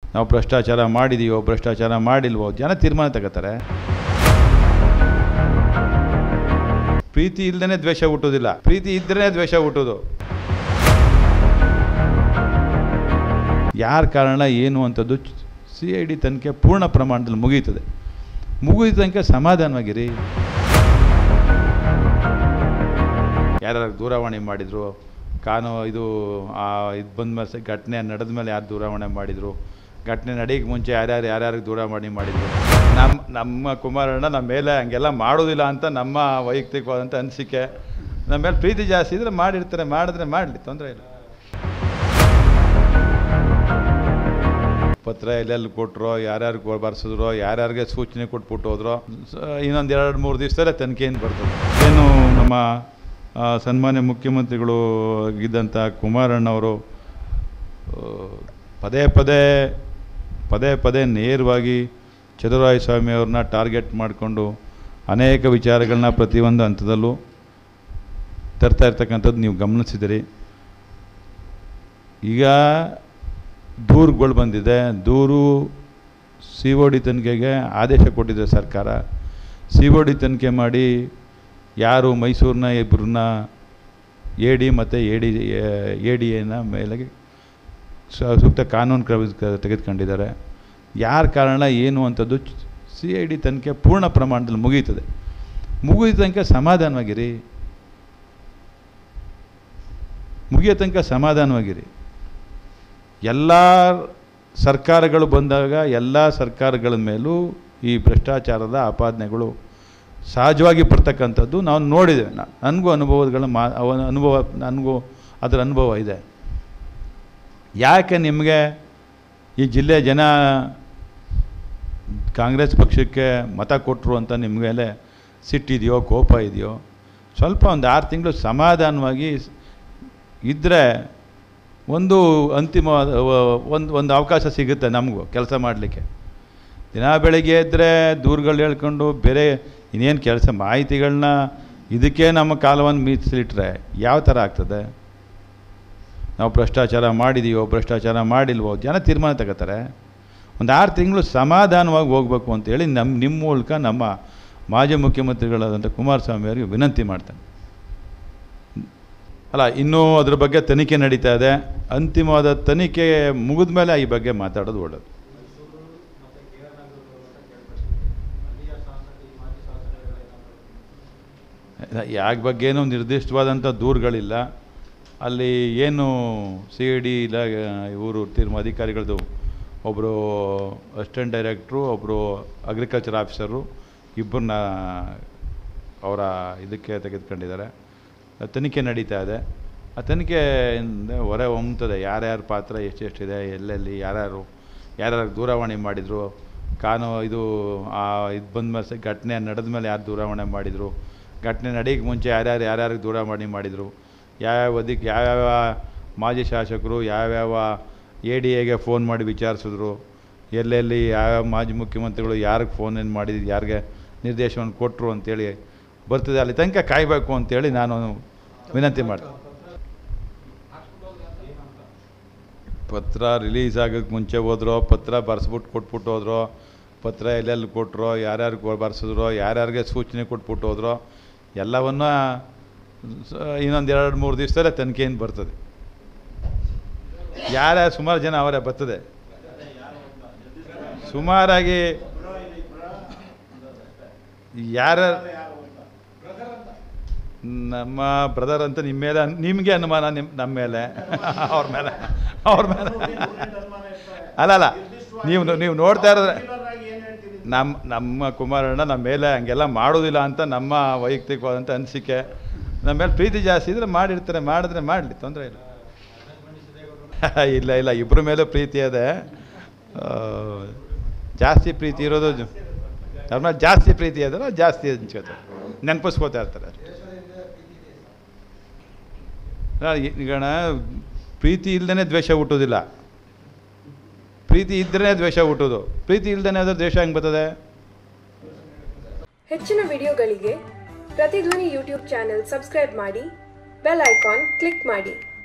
ನಾವು ಭ್ರಷ್ಟಾಚಾರ ಮಾಡಿದೀವೋ ಭ್ರಷ್ಟಾಚಾರ ಮಾಡಿಲ್ವೋ ಜನ ತೀರ್ಮಾನ ತಗೋತಾರೆ ಪ್ರೀತಿ ಇಲ್ಲದೇ ದ್ವೇಷ ಹುಟ್ಟೋದಿಲ್ಲ ಪ್ರೀತಿ ಇದ್ದರೆ ದ್ವೇಷ ಹುಟ್ಟೋದು ಯಾರ ಕಾರಣ ಏನು ಅಂಥದ್ದು ಸಿ ಐ ಡಿ ತನಿಖೆ ಪೂರ್ಣ ಪ್ರಮಾಣದಲ್ಲಿ ಮುಗೀತದೆ ಮುಗಿದ ತನಕ ಸಮಾಧಾನವಾಗಿರಿ ಯಾರ್ಯಾರು ದೂರವಾಣಿ ಮಾಡಿದರು ಕಾನೂ ಇದು ಆ ಇದು ಬಂದ ಮೇಲೆ ಘಟನೆ ನಡೆದ ಮೇಲೆ ಯಾರು ದೂರವಾಣಿ ಮಾಡಿದರು ಘಟನೆ ನಡೆಯೋಕ್ಕೆ ಮುಂಚೆ ಯಾರ್ಯಾರು ಯಾರ್ಯಾರಿಗೆ ದೂರವಾಣಿ ಮಾಡಿದರು ನಮ್ಮ ನಮ್ಮ ಕುಮಾರಣ್ಣ ನಮ್ಮ ಮೇಲೆ ಹಂಗೆಲ್ಲ ಮಾಡೋದಿಲ್ಲ ಅಂತ ನಮ್ಮ ವೈಯಕ್ತಿಕವಾದಂಥ ಅನಿಸಿಕೆ ನಮ್ಮ ಮೇಲೆ ಪ್ರೀತಿ ಜಾಸ್ತಿ ಇದ್ದರೆ ಮಾಡಿರ್ತಾರೆ ಮಾಡಿದ್ರೆ ಮಾಡಲಿ ತೊಂದರೆ ಇಲ್ಲ ಪತ್ರ ಎಲ್ಲೆಲ್ಲಿ ಕೊಟ್ಟರೋ ಯಾರ್ಯಾರು ಬರ್ಸಿದ್ರೋ ಯಾರ್ಯಾರಿಗೆ ಸೂಚನೆ ಕೊಟ್ಬಿಟ್ಟು ಹೋದ್ರೋ ಇನ್ನೊಂದು ಎರಡು ಮೂರು ದಿವಸದಲ್ಲೇ ತನಿಖೆಯಿಂದ ಬರ್ತದೆ ಏನು ನಮ್ಮ ಆ, ಸನ್ಮಾನ್ಯ ಮುಖ್ಯಮಂತ್ರಿಗಳು ಇದ್ದಂಥ ಕುಮಾರಣ್ಣವರು ಆ, ಪದೇ ಪದೇ ಪದೇ ಪದೇ ನೇರವಾಗಿ ಚದುರಾಯ ಸ್ವಾಮಿ ಅವ್ರನ್ನ ಟಾರ್ಗೆಟ್ ಮಾಡಿಕೊಂಡು ಅನೇಕ ವಿಚಾರಗಳನ್ನ ಪ್ರತಿಯೊಂದು ಹಂತದಲ್ಲೂ ತರ್ತಾ ಇರ್ತಕ್ಕಂಥದ್ದು ನೀವು ಗಮನಿಸಿದಿರಿ ಈಗ ದೂರುಗಳು ಬಂದಿದೆ ದೂರು ಸಿ ಒ ಡಿ ತನಿಖೆಗೆ ಆದೇಶ ಕೊಟ್ಟಿದೆ ಸರ್ಕಾರ ಸಿ ಒ ಡಿ ತನಿಖೆ ಮಾಡಿ ಯಾರು ಮೈಸೂರಿನ ಇಬ್ಬರನ್ನ ಎ ಡಿ ಮತ್ತು ಎ ಡಿ ಎ ಡಿ ಎನ ಮೇಲೆ ಸ- ಸೂಕ್ತ ಕಾನೂನು ಕ್ರಮ ತೆಗೆದುಕೊಂಡಿದ್ದಾರೆ ಯಾರ ಕಾರಣ ಏನು ಅಂಥದ್ದು ಸಿ ಐ ಡಿ ತನಿಖೆ ಪೂರ್ಣ ಪ್ರಮಾಣದಲ್ಲಿ ಮುಗೀತದೆ ಮುಗಿದ ತನಕ ಸಮಾಧಾನವಾಗಿರಿ ಮುಗಿಯೋ ತನಕ ಸಮಾಧಾನವಾಗಿರಿ ಎಲ್ಲ ಸರ್ಕಾರಗಳು ಬಂದಾಗ ಎಲ್ಲ ಸರ್ಕಾರಗಳ ಮೇಲೂ ಈ ಭ್ರಷ್ಟಾಚಾರದ ಆಪಾದನೆಗಳು ಸಹಜವಾಗಿ ಬರ್ತಕ್ಕಂಥದ್ದು ನಾವು ನೋಡಿದ್ದೇವೆ ನಾ- ನನಗೂ ಅನುಭವಗಳ ಮಾ ಅವ- ಅನುಭವ ನನಗೂ ಅದರ ಅನುಭವ ಇದೆ ಯಾಕೆ ನಿಮಗೆ ಈ ಜಿಲ್ಲೆ ಜನ ಕಾಂಗ್ರೆಸ್ ಪಕ್ಷಕ್ಕೆ ಮತ ಕೊಟ್ಟರು ಅಂತ ನಿಮ್ಮ ಮೇಲೆ ಸಿಟ್ಟಿದೆಯೋ ಕೋಪ ಇದೆಯೋ ಸ್ವಲ್ಪ ಒಂದು ಆರು ತಿಂಗಳು ಸಮಾಧಾನವಾಗಿ ಇದ್ದರೆ ಒಂದು ಅಂತಿಮವಾದ ಒಂದು ಒಂದು ಅವಕಾಶ ಸಿಗುತ್ತೆ ನಮಗೂ ಕೆಲಸ ಮಾಡಲಿಕ್ಕೆ ದಿನ ಬೆಳಗ್ಗೆ ಎದ್ದರೆ ದೂರುಗಳು ಹೇಳ್ಕೊಂಡು ಬೇರೆ ಇನ್ನೇನು ಕೆಲಸ ಮಾಹಿತಿಗಳನ್ನ ಇದಕ್ಕೆ ನಮ್ಮ ಕಾಲವನ್ನು ಮೀಸಲಿಟ್ರೆ ಯಾವ ಥರ ಆಗ್ತದೆ ನಾವು ಭ್ರಷ್ಟಾಚಾರ ಮಾಡಿದೀವೋ ಭ್ರಷ್ಟಾಚಾರ ಮಾಡಿಲ್ವೋ ಜನ ತೀರ್ಮಾನ ತಗೋತಾರೆ ಒಂದು ಆರು ತಿಂಗಳು ಸಮಾಧಾನವಾಗಿ ಹೋಗಬೇಕು ಅಂತೇಳಿ ನಮ್ಮ ನಿಮ್ಮ ಮೂಲಕ ನಮ್ಮ ಮಾಜಿ ಮುಖ್ಯಮಂತ್ರಿಗಳಾದಂಥ ಕುಮಾರಸ್ವಾಮಿ ಅವರಿಗೆ ವಿನಂತಿ ಮಾಡ್ತೇನೆ ಅಲ್ಲ ಇನ್ನೂ ಅದ್ರ ಬಗ್ಗೆ ತನಿಖೆ ನಡೀತಾ ಇದೆ ಅಂತಿಮವಾದ ತನಿಖೆ ಮುಗಿದ ಮೇಲೆ ಈ ಬಗ್ಗೆ ಮಾತಾಡೋದು ಒಳ್ಳೆಯದು ಯಾಕ ಬಗ್ಗೆನೂ ನಿರ್ದಿಷ್ಟವಾದಂಥ ದೂರುಗಳಿಲ್ಲ ಅಲ್ಲಿ ಏನು ಸಿ ಐ ಡಿ ಇಲ್ಲ ಇವರು ತೀರ್ಮ ಅಧಿಕಾರಿಗಳದ್ದು ಒಬ್ಬರು ಅಸಿಸ್ಟೆಂಟ್ ಡೈರೆಕ್ಟ್ರು ಒಬ್ಬರು ಅಗ್ರಿಕಲ್ಚರ್ ಆಫೀಸರು ಇಬ್ಬರನ್ನ ಅವರ ಇದಕ್ಕೆ ತೆಗೆದುಕೊಂಡಿದ್ದಾರೆ ತನಿಖೆ ನಡೀತಾ ಇದೆ ಆ ತನಿಖೆಯಿಂದ ಹೊರ ಹೊಮ್ತದೆ ಯಾರ್ಯಾರ ಪಾತ್ರ ಎಷ್ಟೆಷ್ಟಿದೆ ಎಲ್ಲೆಲ್ಲಿ ಯಾರ್ಯಾರು ಯಾರ್ಯಾರು ದೂರವಾಣಿ ಮಾಡಿದರು ಕಾನೂ ಇದು ಆ ಇದು ಬಂದ ಮೇಲೆ ಘಟನೆ ನಡೆದ ಮೇಲೆ ಯಾರು ದೂರವಾಣಿ ಮಾಡಿದರು ಘಟನೆ ನಡೆಯೋಕ್ಕೆ ಮುಂಚೆ ಯಾರ್ಯಾರು ಯಾರ್ಯಾರಿಗೆ ದೂರವಾಣಿ ಮಾಡಿದರು ಯಾವ್ಯಾವ ಅದಕ್ಕೆ ಯಾವ್ಯಾವ ಮಾಜಿ ಶಾಸಕರು ಯಾವ್ಯಾವ ಎ ಡಿ ಎಗೆ ಫೋನ್ ಮಾಡಿ ವಿಚಾರಿಸಿದ್ರು ಎಲ್ಲೆಲ್ಲಿ ಯಾವ್ಯಾವ ಮಾಜಿ ಮುಖ್ಯಮಂತ್ರಿಗಳು ಯಾರಿಗೆ ಫೋನ್ ಏನು ಮಾಡಿದ್ದು ಯಾರಿಗೆ ನಿರ್ದೇಶನ ಕೊಟ್ಟರು ಅಂತೇಳಿ ಬರ್ತದೆ ಅಲ್ಲಿ ತನಕ ಕಾಯಬೇಕು ಅಂತೇಳಿ ನಾನು ವಿನಂತಿ ಮಾಡ್ತೀನಿ ಪತ್ರ ರಿಲೀಸ್ ಆಗೋಕ್ಕೆ ಮುಂಚೆ ಹೋದ್ರೋ ಪತ್ರ ಬರ್ಸ್ಬಿಟ್ಟು ಕೊಟ್ಬಿಟ್ಟು ಹೋದ್ರೋ ಪತ್ರ ಎಲ್ಲೆಲ್ಲಿ ಕೊಟ್ಟರೋ ಯಾರ್ಯಾರು ಬರ್ಸಿದ್ರೋ ಯಾರ್ಯಾರಿಗೆ ಸೂಚನೆ ಕೊಟ್ಬಿಟ್ಟು ಹೋದ್ರೋ ಎಲ್ಲವನ್ನ ಸ- ಇನ್ನೊಂದು ಎರಡು ಮೂರು ದಿವಸದಲ್ಲೇ ತನಿಖೆಯಿಂದ ಬರ್ತದೆ ಯಾರ್ಯಾರು ಸುಮಾರು ಜನ ಅವರೇ ಬರ್ತದೆ ಸುಮಾರಾಗಿ ಯಾರ ನಮ್ಮ ಬ್ರದರ್ ಅಂತ ನಿಮ್ಮ ಮೇಲೆ ನಿಮಗೆ ಅನುಮಾನ ನಿಮ್ಮ ನಮ್ಮ ಮೇಲೆ ಅವ್ರ ಮೇಲೆ ಅವ್ರ ಮೇಲೆ ಅಲ್ಲ ಅಲ್ಲ ನೀವು ನೀವು ನೋಡ್ತಾ ಇರೋದ್ರೆ ನಮ್ಮ ನಮ್ಮ ಕುಮಾರಣ್ಣ ನಮ್ಮ ಮೇಲೆ ಹಂಗೆಲ್ಲ ಮಾಡೋದಿಲ್ಲ ಅಂತ ನಮ್ಮ ವೈಯಕ್ತಿಕವಾದಂಥ ಅನಿಸಿಕೆ ನಮ್ಮ ಮೇಲೆ ಪ್ರೀತಿ ಜಾಸ್ತಿ ಇದ್ದರೆ ಮಾಡಿರ್ತಾರೆ ಮಾಡಿದ್ರೆ ಮಾಡಲಿ ತೊಂದರೆ ಇಲ್ಲ ಇಲ್ಲ ಇಲ್ಲ ಇಬ್ಬರ ಮೇಲೂ ಪ್ರೀತಿ ಇದೆ ಆ, ಜಾಸ್ತಿ ಪ್ರೀತಿ ಇರೋದು ಜ- ಅವ್ರ ಮೇಲೆ ಜಾಸ್ತಿ ಪ್ರೀತಿ ಇದ್ರೆ ಜಾಸ್ತಿ ಹಂಚ್ಕೋತಾರೆ ನೆನಪಿಸ್ಕೋತಾ ಇರ್ತಾರೆ ಅಲ್ಲ, ಈ- ಈಗಣ ಪ್ರೀತಿ ಇಲ್ಲದೇ ದ್ವೇಷ ಹುಟ್ಟೋದಿಲ್ಲ ಪ್ರೀತಿ ಇದ್ದರೆ ದ್ವೇಷ ಹುಟ್ಟೋದು ಪ್ರೀತಿ ಇಲ್ದೇ ಅದ್ರ ದ್ವೇಷ ಹೆಂಗೆ ಬರ್ತದೆ ಹೆಚ್ಚಿನ ವಿಡಿಯೋಗಳಿಗೆ ಪ್ರತಿಧ್ವನಿ ಯೂಟ್ಯೂಬ್ ಚಾನೆಲ್ ಸಬ್ಸ್ಕ್ರೈಬ್ ಮಾಡಿ ಬೆಲ್ ಐಕಾನ್ ಕ್ಲಿಕ್ ಮಾಡಿ